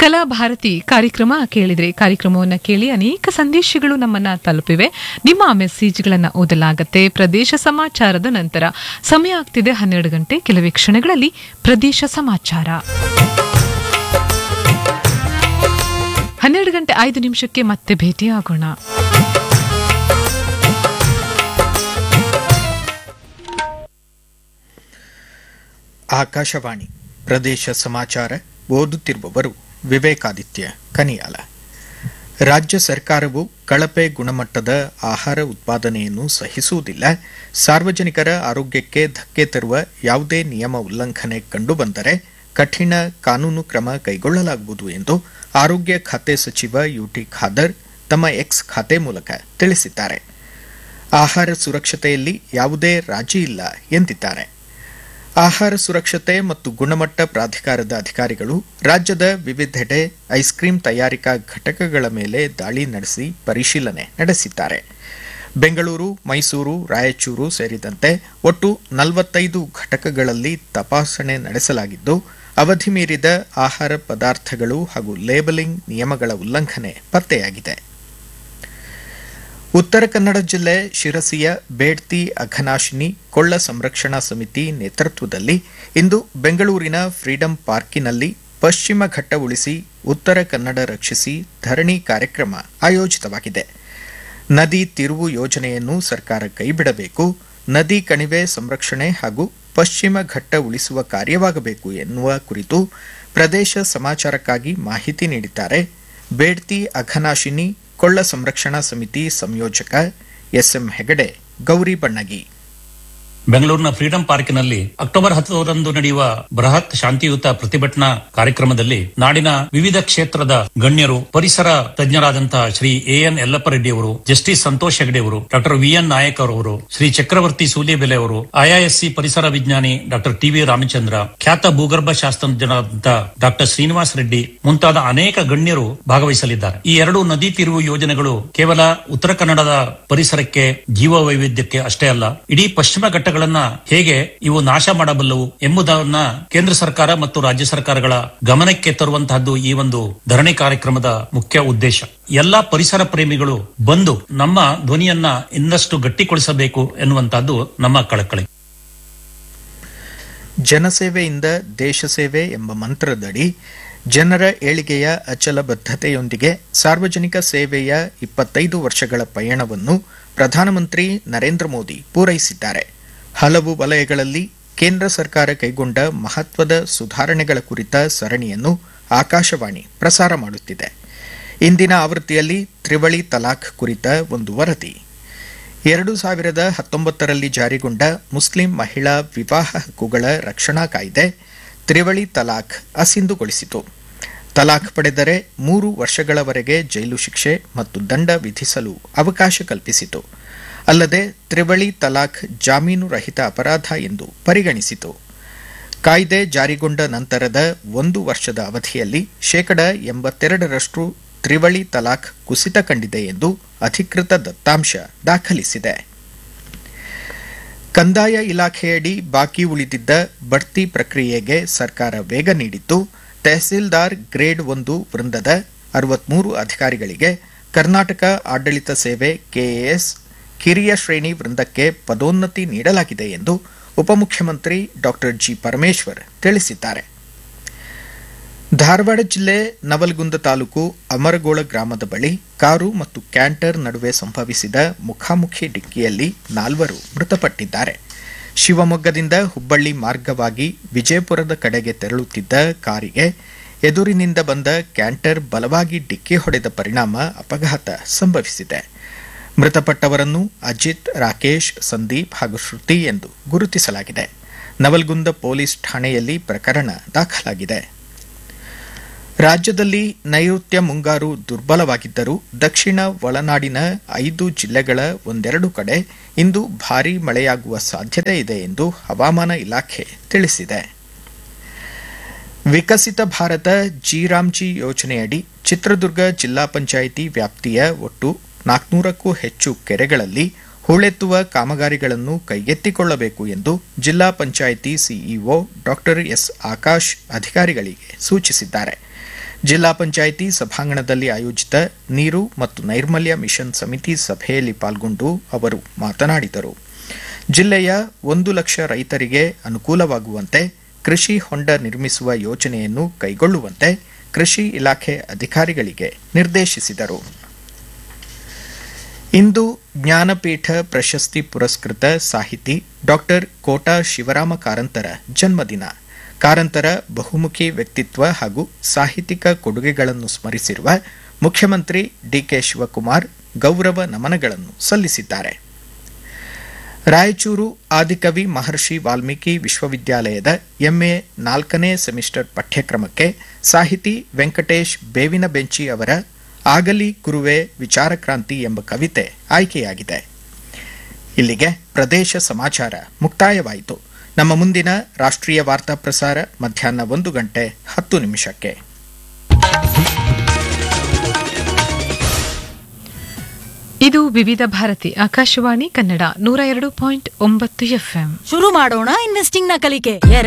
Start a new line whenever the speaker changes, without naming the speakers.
ಕಲಾ ಭಾರತಿ ಕಾರ್ಯಕ್ರಮ ಕೇಳಿದ್ರೆ ಕಾರ್ಯಕ್ರಮವನ್ನ ಕೇಳಿ ಅನೇಕ ಸಂದೇಶಗಳು ನಮ್ಮನ್ನ ತಲುಪಿವೆ ನಿಮ್ಮ ಮೆಸೇಜ್ಗಳನ್ನ ಓದಲಾಗತ್ತೆ ಪ್ರದೇಶ ಸಮಾಚಾರದ ನಂತರ ಸಮಯ ಆಗ್ತಿದೆ ಹನ್ನೆರಡು ಗಂಟೆ ಕೆಲವೇ ಕ್ಷಣಗಳಲ್ಲಿ ಪ್ರದೇಶ ಸಮಾಚಾರ ಹನ್ನೆರಡು ಗಂಟೆ ಐದು ನಿಮಿಷಕ್ಕೆ ಮತ್ತೆ ಭೇಟಿಯಾಗೋಣ
ಆಕಾಶವಾಣಿ ಪ್ರದೇಶ ಸಮಾಚಾರ ಓದುತ್ತಿರುವವರು ವಿವೇಕಾದಿತ್ಯ ಕನಿಯಾಲ ರಾಜ್ಯ ಸರ್ಕಾರವು ಕಳಪೆ ಗುಣಮಟ್ಟದ ಆಹಾರ ಉತ್ಪಾದನೆಯನ್ನು ಸಹಿಸುವುದಿಲ್ಲ ಸಾರ್ವಜನಿಕರ ಆರೋಗ್ಯಕ್ಕೆ ಧಕ್ಕೆ ತರುವ ಯಾವುದೇ ನಿಯಮ ಉಲ್ಲಂಘನೆ ಕಂಡುಬಂದರೆ ಕಠಿಣ ಕಾನೂನು ಕ್ರಮ ಕೈಗೊಳ್ಳಲಾಗುವುದು ಎಂದು ಆರೋಗ್ಯ ಖಾತೆ ಸಚಿವ ಯುಟಿ ಖಾದರ್ ತಮ್ಮ ಎಕ್ಸ್ ಖಾತೆ ಮೂಲಕ ತಿಳಿಸಿದ್ದಾರೆ ಆಹಾರ ಸುರಕ್ಷತೆಯಲ್ಲಿ ಯಾವುದೇ ರಾಜಿ ಇಲ್ಲ ಎಂದಿದ್ದಾರೆ ಆಹಾರ ಸುರಕ್ಷತೆ ಮತ್ತು ಗುಣಮಟ್ಟ ಪ್ರಾಧಿಕಾರದ ಅಧಿಕಾರಿಗಳು ರಾಜ್ಯದ ವಿವಿಧೆಡೆ ಐಸ್ ಕ್ರೀಂ ತಯಾರಿಕಾ ಘಟಕಗಳ ಮೇಲೆ ದಾಳಿ ನಡೆಸಿ ಪರಿಶೀಲನೆ ನಡೆಸಿದ್ದಾರೆ ಬೆಂಗಳೂರು ಮೈಸೂರು ರಾಯಚೂರು ಸೇರಿದಂತೆ ಒಟ್ಟು ನಲವತ್ತೈದು ಘಟಕಗಳಲ್ಲಿ ತಪಾಸಣೆ ನಡೆಸಲಾಗಿದ್ದು ಅವಧಿ ಮೀರಿದ ಆಹಾರ ಪದಾರ್ಥಗಳು ಹಾಗೂ ಲೇಬಲಿಂಗ್ ನಿಯಮಗಳ ಉಲ್ಲಂಘನೆ ಪತ್ತೆಯಾಗಿದೆ ಉತ್ತರ ಕನ್ನಡ ಜಿಲ್ಲೆ ಶಿರಸಿಯ ಬೇಡ್ತಿ ಅಘನಾಶಿನಿ ಕೊಳ್ಳ ಸಂರಕ್ಷಣಾ ಸಮಿತಿ ನೇತೃತ್ವದಲ್ಲಿ ಇಂದು ಬೆಂಗಳೂರಿನ ಫ್ರೀಡಂ ಪಾರ್ಕಿನಲ್ಲಿ ಪಶ್ಚಿಮ ಘಟ್ಟ ಉಳಿಸಿ ಉತ್ತರ ಕನ್ನಡ ರಕ್ಷಿಸಿ ಧರಣಿ ಕಾರ್ಯಕ್ರಮ ಆಯೋಜಿತವಾಗಿದೆ ನದಿ ತಿರುವು ಯೋಜನೆಯನ್ನು ಸರ್ಕಾರ ಕೈಬಿಡಬೇಕು ನದಿ ಕಣಿವೆ ಸಂರಕ್ಷಣೆ ಹಾಗೂ ಪಶ್ಚಿಮ ಘಟ್ಟ ಉಳಿಸುವ ಕಾರ್ಯವಾಗಬೇಕು ಎನ್ನುವ ಕುರಿತು ಪ್ರದೇಶ ಸಮಾಚಾರಕ್ಕಾಗಿ ಮಾಹಿತಿ ನೀಡಿದ್ದಾರೆ ಬೇಡ್ತಿ ಅಘನಾಶಿನಿ ಕೊಳ್ಳ ಸಂರಕ್ಷಣಾ ಸಮಿತಿ ಸಂಯೋಜಕ ಎಸ್ಎಂ ಹೆಗಡೆ ಗೌರಿ ಬಣ್ಣಗಿ
ಬೆಂಗಳೂರಿನ ಫ್ರೀಡಂ ಪಾರ್ಕಿನಲ್ಲಿ ಅಕ್ಟೋಬರ್ ಹತ್ತರಂದು ನಡೆಯುವ ಬೃಹತ್ ಶಾಂತಿಯುತ ಪ್ರತಿಭಟನಾ ಕಾರ್ಯಕ್ರಮದಲ್ಲಿ ನಾಡಿನ ವಿವಿಧ ಕ್ಷೇತ್ರದ ಗಣ್ಯರು ಪರಿಸರ ತಜ್ಞರಾದಂತಹ ಶ್ರೀ ಎಎನ್ ಯಲ್ಲಪ್ಪ ರೆಡ್ಡಿ ಅವರು ಜಸ್ಟಿಸ್ ಸಂತೋಷ್ ಹೆಗಡೆ ಅವರು ಡಾಕ್ಟರ್ ವಿಎನ್ ನಾಯಕ್ ಅವರು ಶ್ರೀ ಚಕ್ರವರ್ತಿ ಸೂಲಿಬೆಲೆ ಅವರು ಐಐಎಸ್ಸಿ ಪರಿಸರ ವಿಜ್ಞಾನಿ ಡಾಕ್ಟರ್ ಟಿವಿ ರಾಮಚಂದ್ರ ಖ್ಯಾತ ಭೂಗರ್ಭ ಶಾಸ್ತ್ರಜ್ಞರಾದಂತಹ ಡಾಕ್ಟರ್ ಶ್ರೀನಿವಾಸ್ ರೆಡ್ಡಿ ಮುಂತಾದ ಅನೇಕ ಗಣ್ಯರು ಭಾಗವಹಿಸಲಿದ್ದಾರೆ ಈ ಎರಡು ನದಿ ತಿರುವು ಯೋಜನೆಗಳು ಕೇವಲ ಉತ್ತರ ಕನ್ನಡದ ಪರಿಸರಕ್ಕೆ ಜೀವ ವೈವಿಧ್ಯಕ್ಕೆ ಅಷ್ಟೇ ಅಲ್ಲ ಇಡೀ ಪಶ್ಚಿಮ ಘಟ್ಟಗಳನ್ನ ಹೇಗೆ ಇವು ನಾಶ ಮಾಡಬಲ್ಲವು ಎಂಬುದನ್ನ ಕೇಂದ್ರ ಸರ್ಕಾರ ಮತ್ತು ರಾಜ್ಯ ಸರ್ಕಾರಗಳ ಗಮನಕ್ಕೆ ತರುವಂತಹದ್ದು ಈ ಒಂದು ಧರಣಿ ಕಾರ್ಯಕ್ರಮದ ಮುಖ್ಯ ಉದ್ದೇಶ ಎಲ್ಲಾ ಪರಿಸರ ಪ್ರೇಮಿಗಳು ಬಂದು ನಮ್ಮ ಧ್ವನಿಯನ್ನ ಇನ್ನಷ್ಟು ಗಟ್ಟಿಗೊಳಿಸಬೇಕು ಎನ್ನುವಂತಹದ್ದು ನಮ್ಮ ಕಳಕಳಿ
ಜನಸೇವೆಯಿಂದ ದೇಶ ಸೇವೆ ಎಂಬ ಮಂತ್ರದಡಿ ಜನರ ಏಳಿಗೆಯ ಅಚಲ ಬದ್ಧತೆಯೊಂದಿಗೆ ಸಾರ್ವಜನಿಕ ಸೇವೆಯ ಇಪ್ಪತ್ತೈದು ವರ್ಷಗಳ ಪಯಣವನ್ನು ಪ್ರಧಾನಮಂತ್ರಿ ನರೇಂದ್ರ ಮೋದಿ ಪೂರೈಸಿದ್ದಾರೆ ಹಲವು ವಲಯಗಳಲ್ಲಿ ಕೇಂದ್ರ ಸರ್ಕಾರ ಕೈಗೊಂಡ ಮಹತ್ವದ ಸುಧಾರಣೆಗಳ ಕುರಿತ ಸರಣಿಯನ್ನು ಆಕಾಶವಾಣಿ ಪ್ರಸಾರ ಮಾಡುತ್ತಿದೆ ಇಂದಿನ ಆವೃತ್ತಿಯಲ್ಲಿ ತ್ರಿವಳಿ ತಲಾಖ್ ಕುರಿತ ಒಂದು ವರದಿ ಎರಡು ಸಾವಿರದ ಹತ್ತೊಂಬತ್ತರಲ್ಲಿ ಜಾರಿಗೊಂಡ ಮುಸ್ಲಿಂ ಮಹಿಳಾ ವಿವಾಹ ಹಕ್ಕುಗಳ ರಕ್ಷಣಾ ಕಾಯ್ದೆ ತ್ರಿವಳಿ ತಲಾಖ್ ಅಸಿಂಧುಗೊಳಿಸಿತು ತಲಾಖ್ ಪಡೆದರೆ ಮೂರು ವರ್ಷಗಳವರೆಗೆ ಜೈಲು ಶಿಕ್ಷೆ ಮತ್ತು ದಂಡ ವಿಧಿಸಲು ಅವಕಾಶ ಕಲ್ಪಿಸಿತು ಅಲ್ಲದೆ ತ್ರಿವಳಿ ತಲಾಖ್ ಜಾಮೀನು ರಹಿತ ಅಪರಾಧ ಎಂದು ಪರಿಗಣಿಸಿತು ಕಾಯ್ದೆ ಜಾರಿಗೊಂಡ ನಂತರದ ಒಂದು ವರ್ಷದ ಅವಧಿಯಲ್ಲಿ ಶೇಕಡ ಎಂಬತ್ತೆರಡರಷ್ಟು ತ್ರಿವಳಿ ತಲಾಖ್ ಕುಸಿತ ಕಂಡಿದೆ ಎಂದು ಅಧಿಕೃತ ದತ್ತಾಂಶ ದಾಖಲಿಸಿದೆ ಕಂದಾಯ ಇಲಾಖೆಯಡಿ ಬಾಕಿ ಉಳಿದಿದ್ದ ಬಡ್ತಿ ಪ್ರಕ್ರಿಯೆಗೆ ಸರ್ಕಾರ ವೇಗ ನೀಡಿದ್ದು ತಹಸೀಲ್ದಾರ್ ಗ್ರೇಡ್ ಒಂದು ವೃಂದದ ಅರವತ್ಮೂರು ಅಧಿಕಾರಿಗಳಿಗೆ ಕರ್ನಾಟಕ ಆಡಳಿತ ಸೇವೆ ಕೆಎಎಸ್ ಕಿರಿಯ ಶ್ರೇಣಿ ವೃಂದಕ್ಕೆ ಪದೋನ್ನತಿ ನೀಡಲಾಗಿದೆ ಎಂದು ಉಪಮುಖ್ಯಮಂತ್ರಿ ಡಾ ಜಿ ಪರಮೇಶ್ವರ್ ತಿಳಿಸಿದ್ದಾರೆ ಧಾರವಾಡ ಜಿಲ್ಲೆ ನವಲಗುಂದ ತಾಲೂಕು ಅಮರಗೋಳ ಗ್ರಾಮದ ಬಳಿ ಕಾರು ಮತ್ತು ಕ್ಯಾಂಟರ್ ನಡುವೆ ಸಂಭವಿಸಿದ ಮುಖಾಮುಖಿ ಡಿಕ್ಕಿಯಲ್ಲಿ ನಾಲ್ವರು ಮೃತಪಟ್ಟಿದ್ದಾರೆ ಶಿವಮೊಗ್ಗದಿಂದ ಹುಬ್ಬಳ್ಳಿ ಮಾರ್ಗವಾಗಿ ವಿಜಯಪುರದ ಕಡೆಗೆ ತೆರಳುತ್ತಿದ್ದ ಕಾರಿಗೆ ಎದುರಿನಿಂದ ಬಂದ ಕ್ಯಾಂಟರ್ ಬಲವಾಗಿ ಡಿಕ್ಕಿ ಹೊಡೆದ ಪರಿಣಾಮ ಅಪಘಾತ ಸಂಭವಿಸಿದೆ ಮೃತಪಟ್ಟವರನ್ನು ಅಜಿತ್ ರಾಕೇಶ್ ಸಂದೀಪ್ ಹಾಗೂ ಶ್ರುತಿ ಎಂದು ಗುರುತಿಸಲಾಗಿದೆ ನವಲ್ಗುಂದ ಪೊಲೀಸ್ ಠಾಣೆಯಲ್ಲಿ ಪ್ರಕರಣ ದಾಖಲಾಗಿದೆ ರಾಜ್ಯದಲ್ಲಿ ನೈಋತ್ಯ ಮುಂಗಾರು ದುರ್ಬಲವಾಗಿದ್ದರೂ ದಕ್ಷಿಣ ಒಳನಾಡಿನ ಐದು ಜಿಲ್ಲೆಗಳ ಒಂದೆರಡು ಕಡೆ ಇಂದು ಭಾರೀ ಮಳೆಯಾಗುವ ಸಾಧ್ಯತೆ ಇದೆ ಎಂದು ಹವಾಮಾನ ಇಲಾಖೆ ತಿಳಿಸಿದೆ ವಿಕಸಿತ ಭಾರತ ಜಿರಾಮ್ಜಿ ಯೋಜನೆಯಡಿ ಚಿತ್ರದುರ್ಗ ಜಿಲ್ಲಾ ಪಂಚಾಯಿತಿ ವ್ಯಾಪ್ತಿಯ ಒಟ್ಟು ನಾಲ್ಕನೂರಕ್ಕೂ ಹೆಚ್ಚು ಕೆರೆಗಳಲ್ಲಿ ಹೂಳೆತ್ತುವ ಕಾಮಗಾರಿಗಳನ್ನು ಕೈಗೆತ್ತಿಕೊಳ್ಳಬೇಕು ಎಂದು ಜಿಲ್ಲಾ ಪಂಚಾಯಿತಿ ಸಿಇಒ ಡಾ ಎಸ್ ಆಕಾಶ್ ಅಧಿಕಾರಿಗಳಿಗೆ ಸೂಚಿಸಿದ್ದಾರೆ ಜಿಲ್ಲಾ ಪಂಚಾಯಿತಿ ಸಭಾಂಗಣದಲ್ಲಿ ಆಯೋಜಿತ ನೀರು ಮತ್ತು ನೈರ್ಮಲ್ಯ ಮಿಷನ್ ಸಮಿತಿ ಸಭೆಯಲ್ಲಿ ಪಾಲ್ಗೊಂಡು ಅವರು ಮಾತನಾಡಿದರು ಜಿಲ್ಲೆಯ ಒಂದು ಲಕ್ಷ ರೈತರಿಗೆ ಅನುಕೂಲವಾಗುವಂತೆ ಕೃಷಿ ಹೊಂಡ ನಿರ್ಮಿಸುವ ಯೋಜನೆಯನ್ನು ಕೈಗೊಳ್ಳುವಂತೆ ಕೃಷಿ ಇಲಾಖೆ ಅಧಿಕಾರಿಗಳಿಗೆ ನಿರ್ದೇಶಿಸಿದರು ಇಂದು ಜ್ಞಾನಪೀಠ ಪ್ರಶಸ್ತಿ ಪುರಸ್ಕೃತ ಸಾಹಿತಿ ಡಾಕ್ಟರ್ ಕೋಟಾ ಶಿವರಾಮ ಕಾರಂತರ ಜನ್ಮದಿನ ಕಾರಂತರ ಬಹುಮುಖಿ ವ್ಯಕ್ತಿತ್ವ ಹಾಗೂ ಸಾಹಿತ್ಯಿಕ ಕೊಡುಗೆಗಳನ್ನು ಸ್ಮರಿಸಿರುವ ಮುಖ್ಯಮಂತ್ರಿ ಡಿಕೆ ಶಿವಕುಮಾರ್ ಗೌರವ ನಮನಗಳನ್ನು ಸಲ್ಲಿಸಿದ್ದಾರೆ ರಾಯಚೂರು ಆದಿಕವಿ ಮಹರ್ಷಿ ವಾಲ್ಮೀಕಿ ವಿಶ್ವವಿದ್ಯಾಲಯದ ಎಂಎ ನಾಲ್ಕನೇ ಸೆಮಿಸ್ಟರ್ ಪಠ್ಯಕ್ರಮಕ್ಕೆ ಸಾಹಿತಿ ವೆಂಕಟೇಶ್ ಬೇವಿನ ಬೆಂಚಿ ಅವರ ಆಗಲಿ ಗುರುವೆ ವಿಚಾರಕ್ರಾಂತಿ ಎಂಬ ಕವಿತೆ ಆಯ್ಕೆಯಾಗಿದೆ ಇಲ್ಲಿಗೆ ಪ್ರದೇಶ ಸಮಾಚಾರ ಮುಕ್ತಾಯವಾಯಿತು ನಮ್ಮ ಮುಂದಿನ ರಾಷ್ಟ್ರೀಯ ವಾರ್ತಾ ಪ್ರಸಾರ ಮಧ್ಯಾಹ್ನ ಒಂದು ಗಂಟೆ ಹತ್ತು ನಿಮಿಷಕ್ಕೆ
ಇದು ವಿವಿಧ ಭಾರತಿ ಆಕಾಶವಾಣಿ ಕನ್ನಡ ನೂರ ಎರಡು ಪಾಯಿಂಟ್ ಒಂಬತ್ತು ಎಫ್ಎಂ
ಶುರು ಮಾಡೋಣ ಇನ್ವೆಸ್ಟಿಂಗ್ ನ ಕಲಿಕೆ